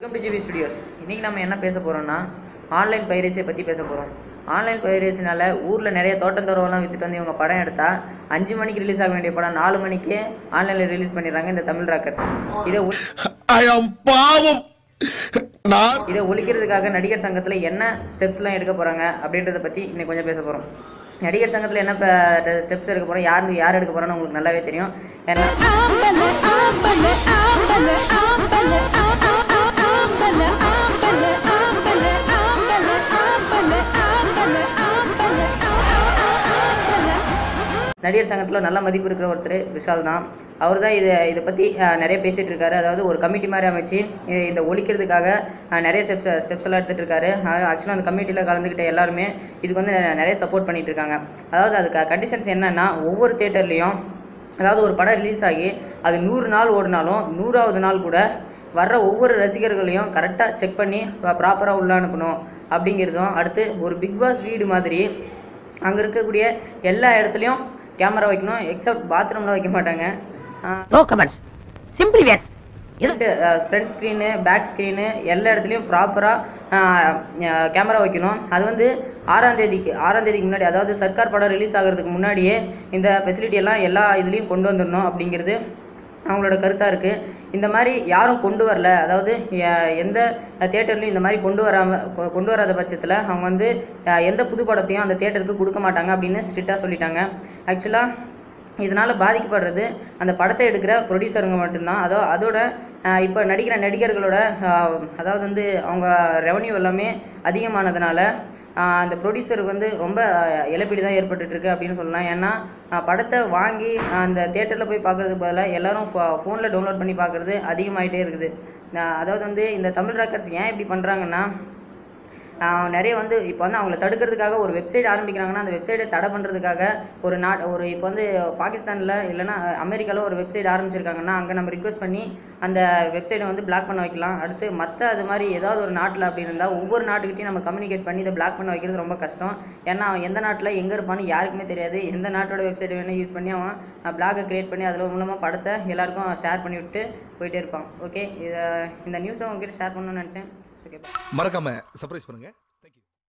welcome to GB studios இன்றைக்கி நம்ம என்ன பேச போகிறோம்னா ஆன்லைன் பைரசியை பற்றி பேச போகிறோம் ஆன்லைன் பைரசினால ஊரில் நிறைய தோட்டந்தோறவெல்லாம் விற்றுட்டு வந்து இவங்க படம் எடுத்தால் அஞ்சு மணிக்கு ரிலீஸ் ஆக வேண்டிய படம் நாலு மணிக்கே ஆன்லைனில் ரிலீஸ் பண்ணிடுறாங்க இந்த தமிழ் ராக்கர்ஸ் இதை ஒ- I am பாவம் நான் இதை ஒழிக்கிறதுக்காக நடிகர் சங்கத்தில் என்ன ஸ்டெப்ஸ்லாம் எடுக்க போகிறாங்க அப்படின்றத பற்றி இன்னைக்கு கொஞ்சம் பேச போகிறோம் நடிகர் சங்கத்தில் என்ன ஸ்டெப்ஸ் எடுக்க போகிறோம் யார் யார் எடுக்க போகிறோன்னு உங்களுக்கு நல்லாவே தெரியும் ஏன்னா ஆம்பல ஆம்பல ஆம்பல ஆம்பல ஆம்பல ஆம்பல ஆம்பல ஆம்பல ஆம்பல ஆம்பல ஆம்பல ஆம்பல நடிகர் சங்கத்தில் நல்ல மதிப்பு இருக்கிற ஒருத்தர் விஷால் தான் அவர் தான் இதை இதை பற்றி நிறைய பேசிகிட்டு இருக்காரு அதாவது ஒரு கமிட்டி மாதிரி அமைச்சு இ- இதை ஒழிக்கிறதுக்காக அஹ், நிறைய ஸ்டெப்ஸ் ஸ்டெப்ஸ் எல்லாம் எடுத்துகிட்டு இருக்காரு ஆக்சுவலாக அந்த கமிட்டியில் கலந்துக்கிட்ட எல்லாருமே இதுக்கு வந்து நெ- நிறைய சப்போர்ட் பண்ணிட்டு இருக்காங்க அதாவது அதுக்கு கண்டிஷன்ஸ் என்னன்னா ஒவ்வொரு தேட்டர்லேயும் அதாவது ஒரு படம் ரிலீஸ் ஆகி அது நூறு நாள் ஓடினாலும் நூறாவது நாள் கூட வர்ற ஒவ்வொரு ரசிகர்களையும் கரெக்டாக செக் பண்ணி ப்ராப்பராக உள்ள அனுப்பணும் அப்படிங்கிறதும் அடுத்து ஒரு பிக் பாஸ் வீடு மாதிரி அங்கே இருக்கக்கூடிய எல்லா இடத்துலையும் கேமரா வைக்கணும் எக்ஸப்ட் பாத்ரூமில் வைக்க மாட்டாங்க no comments simply waste front screen back screen எல்லா இடத்துலையும் ப்ராப்பராக கேமரா வைக்கணும் அது வந்து ஆறாம் தேதிக்கு ஆறாம் தேதிக்கு முன்னாடி அதாவது சர்க்கார் படம் ரிலீஸ் ஆகிறதுக்கு முன்னாடியே இந்த ஃபெசிலிட்டி எல்லாம் எல்லா இதுலேயும் கொண்டு வந்துடணும் அப்படிங்கிறது அவங்களோட கருத்தாக இருக்குது இந்த மாதிரி யாரும் கொண்டு வரல அதாவது எ- எந்த தேட்டர்லையும் இந்த மாதிரி கொண்டு வராமல் கொண்டு வராத பட்சத்தில் அவங்க வந்து அஹ், எந்த புது படத்தையும் அந்த தேட்டருக்கு கொடுக்க மாட்டாங்க அப்படின்னு ஸ்ட்ரிக்டாக சொல்லிட்டாங்க ஆக்சுவலாக இதனால் பாதிக்கப்படுறது அந்த படத்தை எடுக்கிற ப்ரொடியூசருங்க மட்டும்தான் அதோ அதோட இப்போ நடிக்கிற நடிகர்களோட ஆஹ், அதாவது வந்து அவங்க ரெவன்யூ எல்லாமே அதிகமானதுனால ஆஹ், அந்த ப்ரொடியூசருக்கு வந்து ரொம்ப ஆஹ், இழப்பீடு தான் ஏற்பட்டுட்டு இருக்கு அப்படின்னு சொல்லலாம் ஏன்னா ஆஹ், படத்தை வாங்கி அந்த தேட்டரில் போய் பார்க்குறதுக்கு பதிலாக எல்லாரும் ஃபோனில் டவுன்லோட் பண்ணி பார்க்குறது அதிகமாயிட்டே இருக்குது ஆஹ், அதாவது வந்து இந்த தமிழ் ராக்கர்ஸ் ஏன் இப்படி பண்ணுறாங்கன்னா ஆஹ் நிறைய வந்து இப்போ வந்து அவங்கள தடுக்கிறதுக்காக ஒரு வெப்சைட் ஆரம்பிக்கிறாங்கன்னா அந்த வெப்சைட்டை தடை பண்ணுறதுக்காக ஒரு நாட் ஒரு இப்போ வந்து பாகிஸ்தானில் இல்லைன்னா அமெரிக்காவில் ஒரு வெப்சைட் ஆரம்பிச்சிருக்காங்கன்னா அங்கே நம்ம ரிக்வெஸ்ட் பண்ணி அந்த வெப்சைட்டை வந்து பிளாக் பண்ண வைக்கலாம் அடுத்து மற்ற அது மாதிரி ஏதாவது ஒரு நாட்டில் அப்படி இருந்தால் ஒவ்வொரு நாட்டுக்கிட்டையும் நம்ம கம்யூனிகேட் பண்ணி இதை பிளாக் பண்ண வைக்கிறது ரொம்ப கஷ்டம் ஏன்னா அவன் எந்த நாட்டில் எங்கே இருப்பான்னு யாருக்குமே தெரியாது எந்த நாட்டோட வெப்சைட்டை வேணால் யூஸ் பண்ணி அவன் பிளாகை க்ரியேட் பண்ணி அதில் மூலமாக படத்தை எல்லாருக்கும் ஷேர் பண்ணி விட்டு போயிட்டே இருப்பான் ஓகே இதை இந்த நியூஸை உங்ககிட்ட ஷேர் பண்ணணும்னு நினச்சேன் ஓகே மறக்காம சர்ப்ரைஸ் பண்ணுங்க